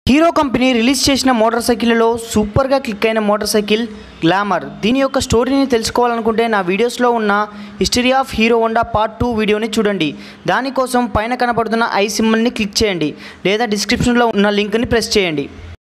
hero company release చేసిన motor సైకిల్లో సూపర్గా క్లిక్ అయిన మోటార్ సైకిల్ గ్లామర్ దీని యొక్క స్టోరీని తెలుసుకోవాలనుకుంటే నా వీడియోస్లో ఉన్న history of Hero Honda part two వీడియోని చూడండి దానికోసం పైన కనపడుతున్న ఐ సింబల్ని క్లిక్ చేయండి లేదా డిస్క్రిప్షన్లో ఉన్న లింక్ని ప్రెస్ చేయండి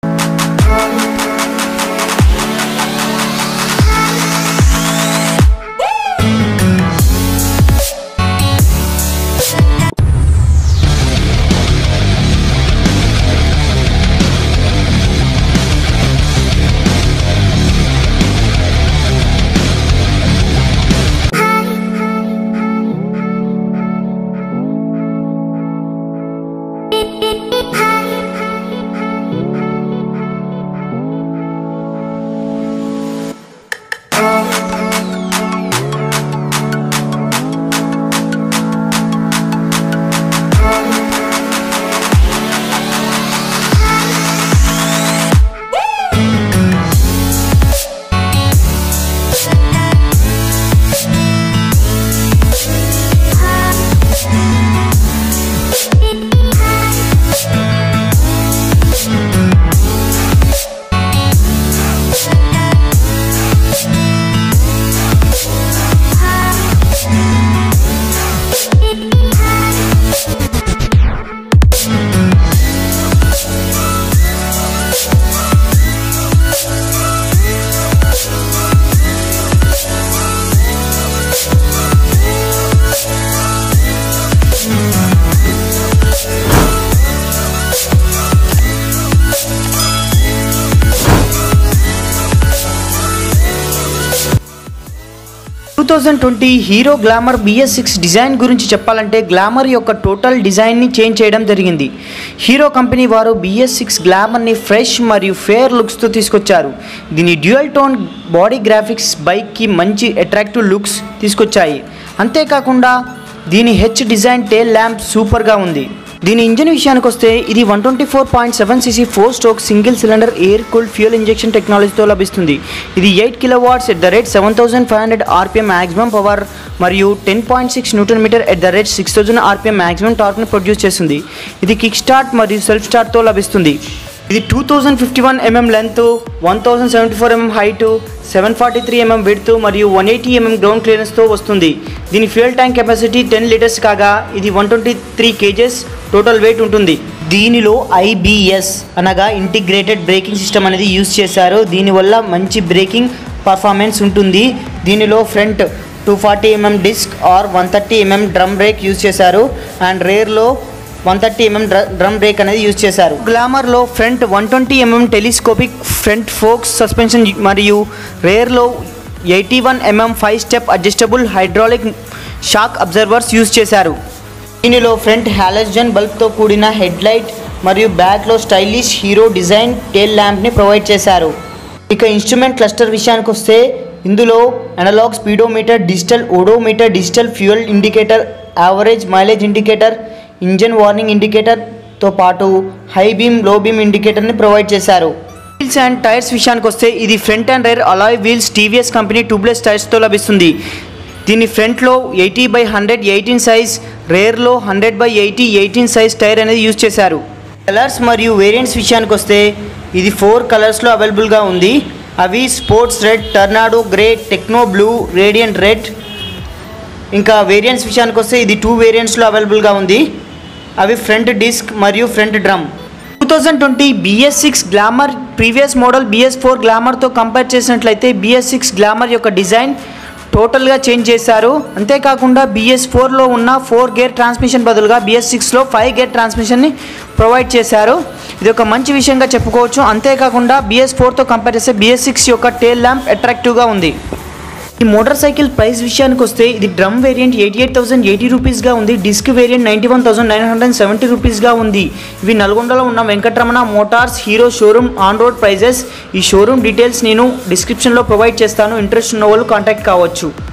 two thousand twenty Hero Glamour BS six design గురించి చెప్పాలంటే గ్లామర్ యొక్క టోటల్ డిజైన్ని చేంజ్ చేయడం జరిగింది హీరో కంపెనీ వారు బిఎస్ సిక్స్ గ్లామర్ని ఫ్రెష్ మరియు ఫేర్ లుక్స్తో తీసుకొచ్చారు దీని డ్యూయల్ టోన్ బాడీ గ్రాఫిక్స్ బైక్కి మంచి అట్రాక్టివ్ లుక్స్ తీసుకొచ్చాయి అంతేకాకుండా దీని హెచ్ డిజైన్ టేల్ ల్యాంప్ సూపర్గా ఉంది దీని ఇంజిన్ విషయానికి వస్తే ఇది one twenty four point seven CC four stroke single cylinder air cooled fuel injection టెక్నాలజీతో లభిస్తుంది ఇది eight kilowatts at the rate seven thousand five hundred RPM maximum power మరియు ten point six newton metre at the rate six thousand RPM maximum టార్క్ని produce చేస్తుంది ఇది kick start మరియు self స్టార్ట్తో లభిస్తుంది ఇది two thousand fifty one MM length one thousand seventy four MM height seven forty three MM width మరియు one eighty MM ground క్లియరెన్స్తో వస్తుంది దీని fuel tank capacity ten litres కాగా ఇది one twenty three kgs total weight ఉంటుంది దీనిలో IBS అనగా integrated braking system అనేది యూస్ చేశారు దీనివల్ల మంచి బ్రేకింగ్ పర్ఫార్మెన్స్ ఉంటుంది దీనిలో front two forty MM disc or one thirty MM drum brake use చేశారు అండ్ రేర్లో one thirty MM drum brake అనేది యూజ్ చేశారు గ్లామర్లో front one twenty MM telescopic front forks suspension మరియు రేర్లో eighty one MM five step adjustable hydraulic shock absorbers use చేశారు దీనిలో front halogen బల్బ్తో కూడిన హెడ్ లైట్ మరియు బ్యాక్లో స్టైలిష్ హీరో డిజైన్ టేల్ ల్యాంప్ని ప్రొవైడ్ చేశారు ఇక ఇన్స్ట్రుమెంట్ క్లస్టర్ విషయానికి వస్తే ఇందులో analogue speedometer digital odometer digital fuel indicator average mileage indicator engine warning ఇండికేటర్తో పాటు హై బీమ్ లో బీమ్ ఇండికేటర్ని ప్రొవైడ్ చేశారు వీల్స్ అండ్ టైర్స్ విషయానికి వస్తే ఇది front and rear alloy wheels TVS company tubeless టైర్స్తో లభిస్తుంది దీని ఫ్రంట్లో eighty by hundred eighteen size రేర్లో hundred by eighty eighteen size tyre అనేది యూజ్ చేశారు కలర్స్ మరియు వేరియంట్స్ విషయానికి వస్తే ఇది ఫోర్ కలర్స్లో అవైలబుల్గా ఉంది అవి sports red tornado grey techno blue radiant red ఇంకా వేరియంట్స్ విషయానికి వస్తే ఇది టూ వేరియంట్స్లో అవైలబుల్గా ఉంది అవి ఫ్రంట్ డిస్క్ మరియు front drum two thousand twenty BS six Glamour previous model BS four గ్లామర్తో కంపేర్ చేసినట్లయితే బిఎస్ సిక్స్ గ్లామర్ యొక్క డిజైన్ టోటల్గా చేంజ్ చేశారు అంతేకాకుండా బిఎస్ ఫోర్లో ఉన్న ఫోర్ గేర్ ట్రాన్స్మిషన్ బదులుగా బిఎస్ సిక్స్లో ఫైవ్ గేర్ ట్రాన్స్మిషన్ని ప్రొవైడ్ చేశారు ఇది ఒక మంచి విషయంగా చెప్పుకోవచ్చు అంతేకాకుండా బిఎస్ ఫోర్తో కంపేర్ చేస్తే బిఎస్ సిక్స్ యొక్క టేల్ ల్యాంప్ అట్రాక్టివ్గా ఉంది ఈ మోటార్ సైకిల్ ప్రైస్ విషయానికి వస్తే ఇది drum variant eighty eight thousand eighty రూపీస్గా ఉంది disc variant ninety one thousand nine hundred seventy రూపీస్గా ఉంది ఇవి నల్గొండలో ఉన్న Venkataramana motors Hero showroom on road prices ఈ షోరూమ్ డీటెయిల్స్ నేను డిస్క్రిప్షన్లో ప్రొవైడ్ చేస్తాను ఇంట్రెస్ట్ ఉన్న వాళ్ళు కాంటాక్ట్ కావచ్చు